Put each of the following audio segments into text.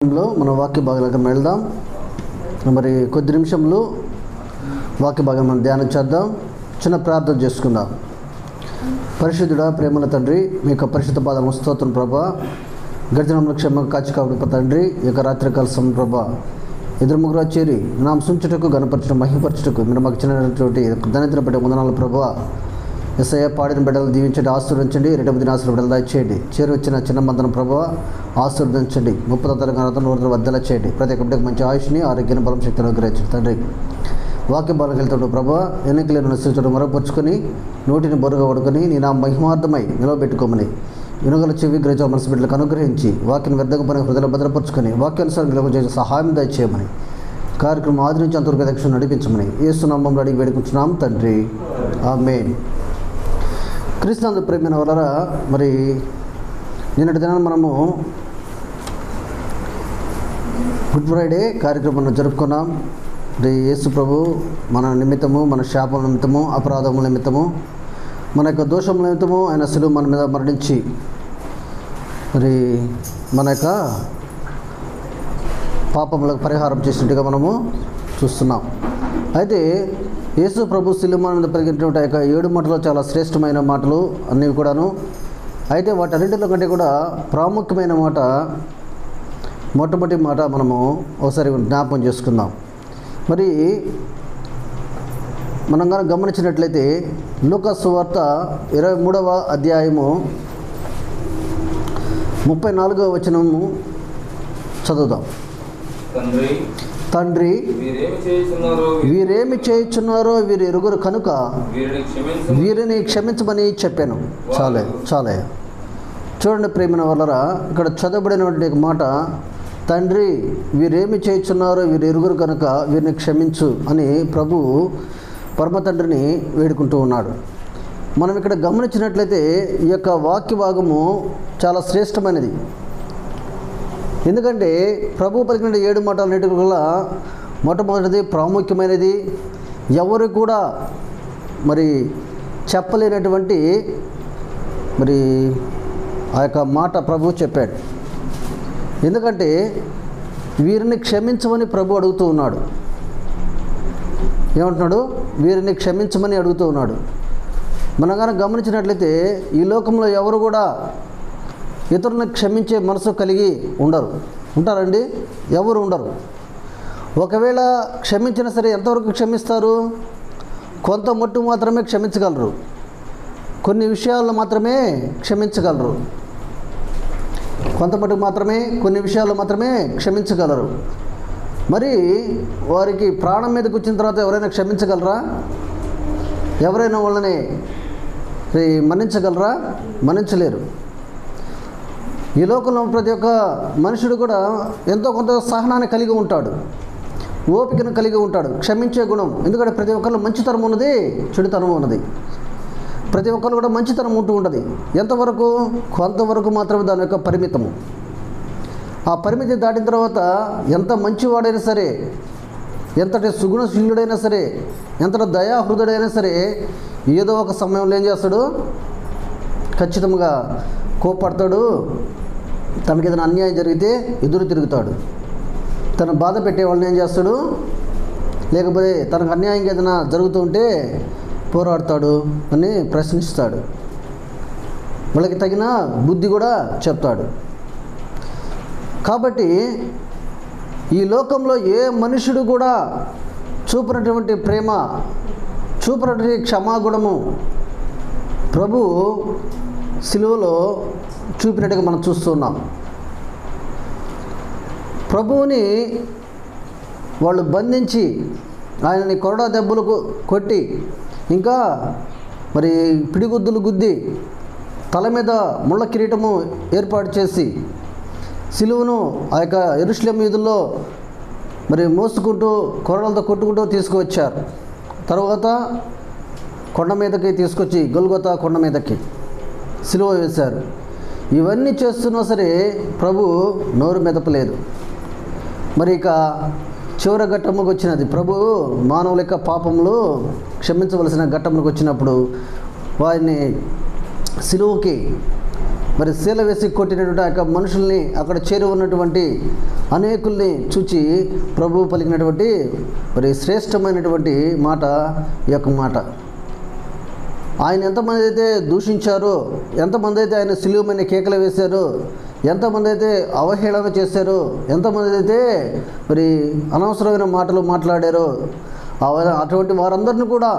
సమయంలో మన వాక్య భాగాలకు వెళ్దాం మరి కొద్ది నిమిషంలో వాక్య భాగం మనం ధ్యానం చేద్దాం చిన్న ప్రార్థన చేసుకుందాం పరిశుద్ధుడా ప్రేమల తండ్రి మీ యొక్క పరిశుద్ధ పాదం స్తోత్రం ప్రభా గడిచిన క్షేమ కాచి కాబట్టి తండ్రి ఈ యొక్క రాత్రికాల సమయం ప్రభా ఎదురు ముగ్గురు చేరి నా సుంచుటకు గణపరచడం మహిపరచుటకు మీరు మాకు చిన్నటువంటి దరిద్ర పడే వందనాలు ప్రభా ఎస్ఐ పాడిన బిడ్డలు దీవించండి ఆశీర్వదించండి రెండవ దిన ఆశలు బిడ్డలు దయచేయండి చేరి వచ్చిన చిన్న మందన ప్రభావ ఆశీర్వదించండి ముప్పై తరగతి నూరు వద్దల చేయండి ప్రతి ఒక్క బిడ్డకు మంచి ఆయుష్ని ఆరోగ్యాన్ని బలం శక్తిని అనుగ్రహించండి తండ్రి వాక్య బలం వెళ్తాడు ప్రభా ఎన్నికలను అనుసరించడం మరపరుచుకొని నోటిని బొరుగా పడుకొని నీ నా మహిమార్థమై నిలవబెట్టుకోమని వినుగల చెవి గ్రహించిన మనసు బిడ్డలకు అనుగ్రహించి వాక్యం వ్యర్థంగా పని హృదయలో భద్రపరుచుకొని వాక్యానుసారం నిలవ చేసే సహాయం దయచేయమని కార్యక్రమం ఆదరించి అంతవరకు దక్షిణ నడిపించమని ఏసునామంలో అడిగి వేడుకుంటున్నాం తండ్రి ఆమేన్ క్రీస్తునందు ప్రేమైన వలన మరి నిన్నటి దినాన్ని మనము గుడ్ ఫ్రైడే కార్యక్రమాన్ని జరుపుకున్నాం మరి యేసు ప్రభు మన నిమిత్తము మన శాపం నిమిత్తము అపరాధముల నిమిత్తము మన యొక్క దోషముల నిమిత్తము ఆయన శిలువ మన మీద మరణించి మరి మన యొక్క పాపములకు పరిహారం చేసినట్టుగా మనము చూస్తున్నాం అయితే యేసు ప్రభు శిలువ మీద పెరిగినటువంటి ఆ యొక్క ఏడు మాటలు చాలా శ్రేష్టమైన మాటలు అన్నీ కూడాను అయితే వాటన్నింటిలో కంటే కూడా ప్రాముఖ్యమైన మాట మొట్టమొదటి మాట మనము ఒకసారి జ్ఞాపకం చేసుకుందాం మరి మనం కనుక గమనించినట్లయితే లూకాసు వార్త ఇరవై మూడవ అధ్యాయము ముప్పై నాలుగవ వచనము చదువుదాం తండ్రి తండ్రి వీరేమి చేస్తున్నారో వీరేమి చేయుచున్నారో వీరు ఎరుగురు కనుక వీరిని క్షమించు వీరిని క్షమించమని చెప్పాను చాలే చాలే చూడండి ప్రేమిన వల్లరా ఇక్కడ చదవబడినటువంటి ఒక మాట తండ్రి వీరేమి చేయుచున్నారో వీరు ఎరుగురు కనుక వీరిని క్షమించు అని ప్రభు పరమ తండ్రిని వేడుకుంటూ ఉన్నాడు మనం ఇక్కడ గమనించినట్లయితే ఈ యొక్క వాక్య భాగము చాలా శ్రేష్టమైనది ఎందుకంటే ప్రభు పలికిన ఏడు మాటలన్నిటి కూడా మొట్టమొదటిది ప్రాముఖ్యమైనది ఎవరు కూడా మరి చెప్పలేనటువంటి మరి ఆ యొక్క మాట ప్రభు చెప్పాడు ఎందుకంటే వీరిని క్షమించమని ప్రభు అడుగుతూ ఉన్నాడు ఏమంటున్నాడు వీరిని క్షమించమని అడుగుతూ ఉన్నాడు మనం కనుక గమనించినట్లయితే ఈ లోకంలో ఎవరు కూడా ఇతరులను క్షమించే మనసు కలిగి ఉండరు ఉంటారండి ఎవరు ఉండరు ఒకవేళ క్షమించినా సరే ఎంతవరకు క్షమిస్తారు కొంత మట్టు మాత్రమే క్షమించగలరు కొన్ని విషయాల్లో మాత్రమే క్షమించగలరు కొంత మటుకు మాత్రమే కొన్ని విషయాల్లో మాత్రమే క్షమించగలరు మరి వారికి ప్రాణం మీదకి వచ్చిన తర్వాత ఎవరైనా క్షమించగలరా ఎవరైనా వాళ్ళని ఈ, మన్నించగలరా మన్నించలేరు ఈ లోకంలో ప్రతి ఒక్క మనుషుడు కూడా ఎంతో కొంత సహనాన్ని కలిగి ఉంటాడు ఓపికను కలిగి ఉంటాడు క్షమించే గుణం ఎందుకంటే ప్రతి ఒక్కరిలో మంచితనం ఉన్నది చెడుతనం ఉన్నది ప్రతి ఒక్కరు కూడా మంచితనం ఉంటూ ఉంటుంది ఎంతవరకు కొంతవరకు మాత్రమే దాని యొక్క పరిమితము ఆ పరిమితి దాటిన తర్వాత ఎంత మంచివాడైనా సరే ఎంతటి సుగుణశీలుడైనా సరే ఎంతటి దయాహృదుడైనా సరే ఏదో ఒక సమయంలో ఏం చేస్తాడు ఖచ్చితంగా కోపడతాడు తనకి ఏదైనా అన్యాయం జరిగితే ఎదురు తిరుగుతాడు తను బాధ పెట్టే వాళ్ళని ఏం చేస్తాడు లేకపోతే తనకు అన్యాయం ఏదైనా జరుగుతుంటే పోరాడతాడు అని ప్రశ్నిస్తాడు వాళ్ళకి తగిన బుద్ధి కూడా చెప్తాడు కాబట్టి ఈ లోకంలో ఏ మనుషుడు కూడా చూపినటువంటి ప్రేమ చూపినటువంటి క్షమాగుణము ప్రభు సిలువలో చూపినట్టుగా మనం చూస్తున్నాం ప్రభువుని వాళ్ళు బంధించి ఆయనని కొరడా దెబ్బలు కొ- కొట్టి ఇంకా మరి పిడిగుద్దులు గుద్ది తల మీద ముళ్ళ కిరీటము ఏర్పాటు చేసి సిలువను ఆ యొక్క ఎరుశ్లేం వీధుల్లో మరి మోసుకుంటూ కొరడలతో కొట్టుకుంటూ తీసుకువచ్చారు తర్వాత కొండ మీదకి తీసుకొచ్చి గొల్గొత కొండ మీదకి సిలువ వేశారు ఇవన్నీ చేస్తున్నా సరే ప్రభు నోరు మెదపలేదు మరి ఇక చివరి ఘట్టముకు వచ్చినది ప్రభు మానవుల యొక్క పాపములు క్షమించవలసిన ఘట్టములకు వచ్చినప్పుడు వారిని సిలువకి మరి శీల వేసి కొట్టినటువంటి ఆ యొక్క మనుషుల్ని అక్కడ చేరి ఉన్నటువంటి అనేకుల్ని చూచి ప్రభు పలికినటువంటి మరి శ్రేష్టమైనటువంటి మాట ఈ యొక్క మాట ఆయన ఎంతమంది అయితే దూషించారో ఎంతమంది అయితే ఆయన సిలువమైన కేకలు వేశారో ఎంతమంది అయితే అవహేళన చేశారో ఎంతమంది అయితే మరి అనవసరమైన మాటలు మాట్లాడారో అవ- అటువంటి వారందరిని కూడా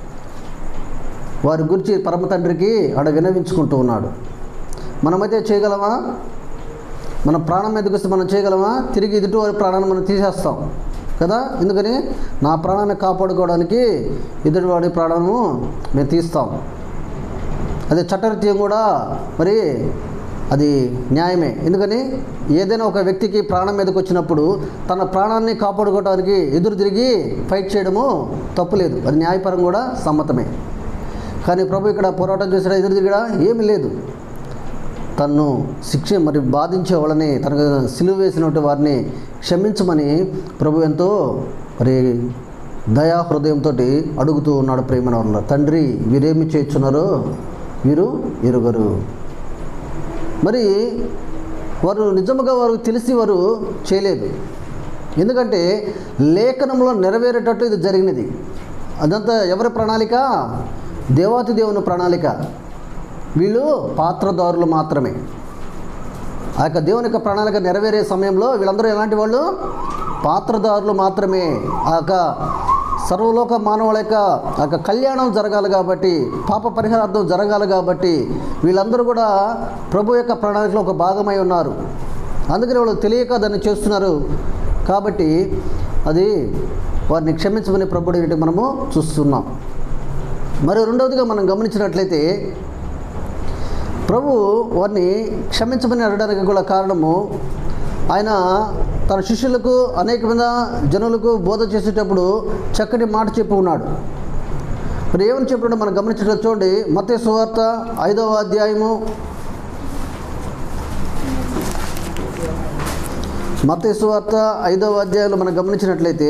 వారి గురించి పరమ తండ్రికి ఆడ వినవించుకుంటూ ఉన్నాడు మనమైతే చేయగలమా మన ప్రాణం మీదకి వస్తే మనం చేయగలమా తిరిగి ఎదుటి వారి ప్రాణాన్ని మనం తీసేస్తాం కదా ఎందుకని నా ప్రాణాన్ని కాపాడుకోవడానికి ఎదుటివాడి ప్రాణము మేము తీస్తాం అదే చట్టరీత్యం కూడా మరి అది న్యాయమే ఎందుకని ఏదైనా ఒక వ్యక్తికి ప్రాణం మీదకి వచ్చినప్పుడు తన ప్రాణాన్ని కాపాడుకోవడానికి ఎదురు తిరిగి ఫైట్ చేయడము తప్పులేదు అది న్యాయపరం కూడా సమ్మతమే కానీ ప్రభు ఇక్కడ పోరాటం చేసిన ఎదురు తిరిగడా ఏమీ లేదు తన్ను శిక్ష మరి బాధించే వాళ్ళని తనకు సిలువ వేసినటువంటి వారిని క్షమించమని ప్రభు ఎంతో మరి దయా హృదయంతో అడుగుతూ ఉన్నాడు ప్రేమన వాళ్ళ తండ్రి వీరేమి చేస్తున్నారో వీరు ఎరుగరు మరి వారు నిజముగా వారు తెలిసి వారు చేయలేదు ఎందుకంటే లేఖనంలో నెరవేరేటట్టు ఇది జరిగినది అదంతా ఎవరి ప్రణాళిక దేవాతి దేవుని ప్రణాళిక వీళ్ళు పాత్రదారులు మాత్రమే ఆ యొక్క దేవుని యొక్క ప్రణాళిక నెరవేరే సమయంలో వీళ్ళందరూ ఎలాంటి వాళ్ళు పాత్రదారులు మాత్రమే ఆ యొక్క సర్వలోక మానవుల యొక్క ఆ యొక్క కళ్యాణం జరగాలి కాబట్టి పాప పరిహారార్థం జరగాలి కాబట్టి వీళ్ళందరూ కూడా ప్రభు యొక్క ప్రణాళికలో ఒక భాగమై ఉన్నారు అందుకని వాళ్ళు తెలియక దాన్ని చేస్తున్నారు కాబట్టి అది వారిని క్షమించమని ప్రభుడి మనము చూస్తున్నాం మరి రెండవదిగా మనం గమనించినట్లయితే ప్రభు వారిని క్షమించమని అడగడానికి కూడా కారణము ఆయన తన శిష్యులకు అనేకమైన జనులకు బోధ చేసేటప్పుడు చక్కటి మాట చెప్పి ఉన్నాడు మరి ఏమని చెప్పినట్టు మనం గమనించడం చూడండి మత సువార్త ఐదవ అధ్యాయము మత సువార్త ఐదవ అధ్యాయంలో మనం గమనించినట్లయితే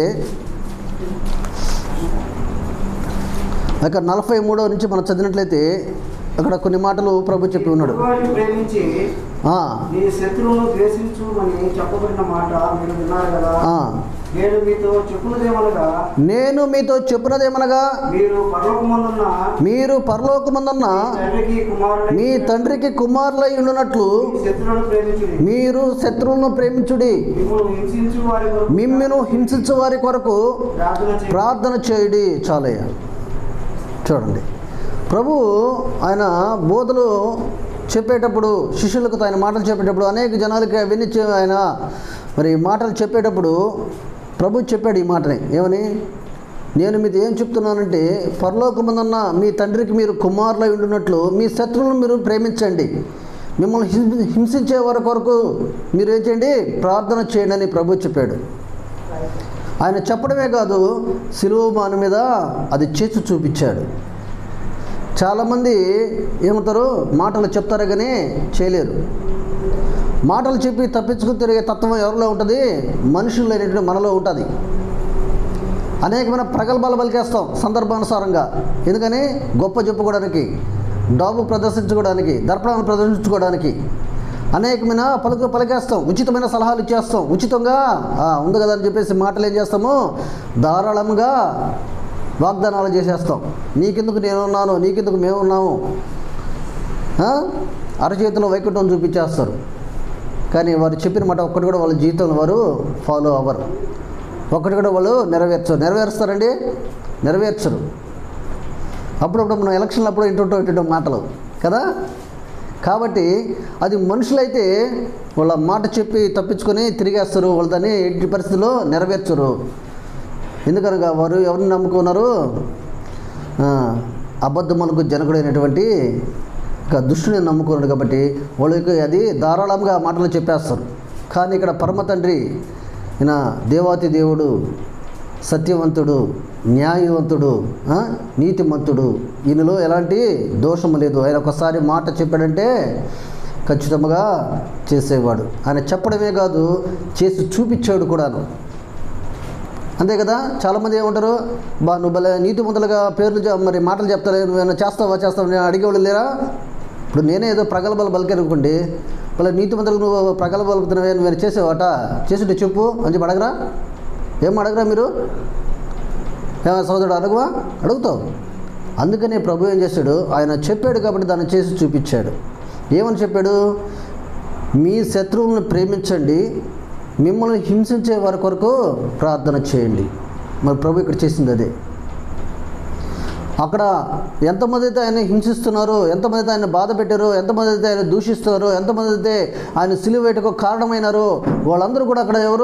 అక్కడ నలభై మూడవ నుంచి మనం చదివినట్లయితే అక్కడ కొన్ని మాటలు ప్రభు చెప్పి ఉన్నాడు వారిని ప్రేమించి ఆ, నీ శత్రువును ద్వేషించు అని చెప్పబడిన మాట మీరు విన్నారు కదా ఆ. నేను మీతో చెప్పున్నదేమనగా నేను మీతో చెప్పినదేమనగా మీరు పరలోకమందున్న మీరు పరలోకమందున్న తండ్రికి కుమారుడు మీ తండ్రికి కుమారులై ఉండునట్లు శత్రువులను ప్రేమించుడి మీరు శత్రువులను ప్రేమించుడి మిమ్మల్ని హింసించు వారి కొరకు మిమ్మెను హింసించు వారి కొరకు ప్రార్థన చేయండి. ప్రార్థన చేయుడి చాలయ్య చూడండి ప్రభు ఆయన బోధలు చెప్పేటప్పుడు శిష్యులకు ఆయన మాటలు చెప్పేటప్పుడు అనేక జనాలకి అవన్నీ చే- ఆయన మరి మాటలు చెప్పేటప్పుడు ప్రభు చెప్పాడు ఈ మాటని ఏమని నేను మీతో ఏం చెప్తున్నానంటే పరలోకమందున్న మీ తండ్రికి మీరు కుమారులై ఉండినట్లు మీ శత్రువులను మీరు ప్రేమించండి మిమ్మల్ని హింసి- హింసించే వారి కొరకు మీరు ఏం చేయండి ప్రార్థన చేయండి అని ప్రభు చెప్పాడు ఆయన చెప్పడమే కాదు సిలువ మాన మీద అది చేసి చూపించాడు చాలామంది ఏమంటారు మాటలు చెప్తారు కానీ చేయలేరు మాటలు చెప్పి తప్పించుకుని తిరిగే తత్వం ఎవరిలో ఉంటుంది మనుషుల్లో అనేటువంటి మనలో ఉంటుంది అనేకమైన ప్రగల్భాలు పలికేస్తాం సందర్భానుసారంగా ఎందుకని గొప్ప చెప్పుకోవడానికి డాబు ప్రదర్శించుకోవడానికి దర్పణాన్ని ప్రదర్శించుకోవడానికి అనేకమైన పలుకులు పలికేస్తాం ఉచితమైన సలహాలు ఇచ్చేస్తాం ఉచితంగా "ఆ, ఉంది కదా అని చెప్పేసి మాటలు ఏం చేస్తాము ధారాళంగా వాగ్దానాలు చేసేస్తాం నీకెందుకు నేనున్నాను నీకెందుకు మేమున్నాము ఆ? అరచేతిలో వైకుంఠం చూపించేస్తారు కానీ వారు చెప్పిన మాట ఒక్కటి కూడా వాళ్ళ జీవితంలో వారు ఫాలో అవ్వరు ఒక్కటి కూడా వాళ్ళు నెరవేర్చరు నెరవేరుస్తారండి నెరవేర్చరు అప్పుడప్పుడు మనం ఎలక్షన్లు అప్పుడు ఇంటుంటాం ఇంటుంటాం మాటలు కదా కాబట్టి అది మనుషులైతే వాళ్ళ మాట చెప్పి తప్పించుకొని తిరిగేస్తారు వాళ్ళు దాన్ని ఎట్టి పరిస్థితుల్లో నెరవేర్చరు ఎందుకనగా వారు ఎవరిని నమ్ముకున్నారు ఆ, అబద్ధములకు జనకుడైనటువంటి ఒక దుష్టుని నమ్ముకున్నాడు కాబట్టి వాళ్ళకి అది ధారాళంగా మాటలు చెప్పేస్తారు కానీ ఇక్కడ పరమ తండ్రి ఈయన దేవాతి దేవుడు సత్యవంతుడు న్యాయవంతుడు ఆ, నీతిమంతుడు ఈయనలో ఎలాంటి దోషము లేదు ఆయన ఒకసారి మాట చెప్పాడంటే ఖచ్చితంగా చేసేవాడు ఆయన చెప్పడమే కాదు చేసి చూపించాడు కూడాను అంతే కదా చాలామంది ఏమంటారు బా నువ్వు భలే నీతి ముందలుగా పేర్లు చె- మరి మాటలు చెప్తారు నువ్వేమైనా చేస్తావా చేస్తావా నేను అడిగేవాళ్ళు లేరా ఇప్పుడు నేనే ఏదో ప్రగల్భాలు పలికానుకోండి మళ్ళీ నీతి మంత్రులకు నువ్వు ప్రగల్భాలు పలుకుతున్నావే నువ్వు చేసేవాట చేసింటే చెప్పు అని చెప్పి అడగరా ఏం అడగరా మీరు ఏమైనా సోదరుడు అడగవా అడుగుతావు అందుకనే ప్రభు ఏం చేశాడు ఆయన చెప్పాడు కాబట్టి దాన్ని చేసి చూపించాడు ఏమని చెప్పాడు మీ శత్రువులను ప్రేమించండి మిమ్మల్ని హింసించే వారి కొరకు ప్రార్థన చేయండి మరి ప్రభు ఇక్కడ చేసింది అదే అక్కడ ఎంతమంది అయితే ఆయన హింసిస్తున్నారో ఎంతమంది అయితే ఆయన బాధ పెట్టారో ఎంతమంది అయితే ఆయన దూషిస్తారో ఎంతమంది అయితే ఆయన సిలువేటకు కారణమైనారో వాళ్ళందరూ కూడా అక్కడ ఎవరు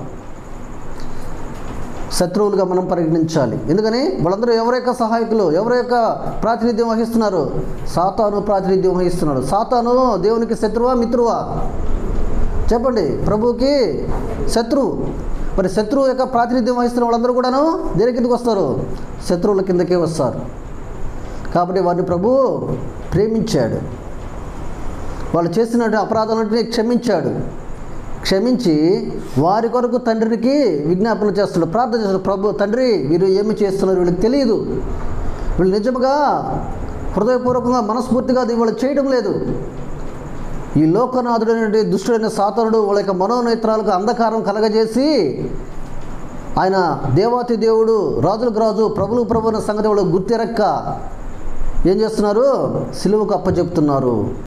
శత్రువులుగా మనం పరిగణించాలి ఎందుకని వాళ్ళందరూ ఎవరి యొక్క సహాయకులు ఎవరి యొక్క ప్రాతినిధ్యం వహిస్తున్నారు సాతాను ప్రాతినిధ్యం వహిస్తున్నాడు సాతాను దేవునికి శత్రువా మిత్రువా చెప్పండి ప్రభువుకి శత్రువు మరి శత్రువు యొక్క ప్రాతినిధ్యం వహిస్తున్న వాళ్ళందరూ కూడాను దేని కిందకి వస్తారు శత్రువుల కిందకే వస్తారు కాబట్టి వారిని ప్రభు ప్రేమించాడు వాళ్ళు చేసిన అపరాధాలన్నింటినీ క్షమించాడు క్షమించి వారి కొరకు తండ్రికి విజ్ఞాపన చేస్తున్నాడు ప్రార్థన చేస్తున్నాడు ప్రభు తండ్రి వీరు ఏమి చేస్తున్నారు వీళ్ళకి తెలియదు వీళ్ళు నిజంగా హృదయపూర్వకంగా మనస్ఫూర్తిగా అది వాళ్ళు చేయడం లేదు ఈ లోకనాథుడైన దుష్టుడైన సాతనుడు వాళ్ళ యొక్క మనోనేత్రాలకు అంధకారం కలగజేసి ఆయన దేవాతి దేవుడు రాజులకు రాజు ప్రభులు ప్రభు అన్న సంగతి వాళ్ళు గుర్తిరక్క ఏం చేస్తున్నారు సిలువకు అప్పచెప్తున్నారు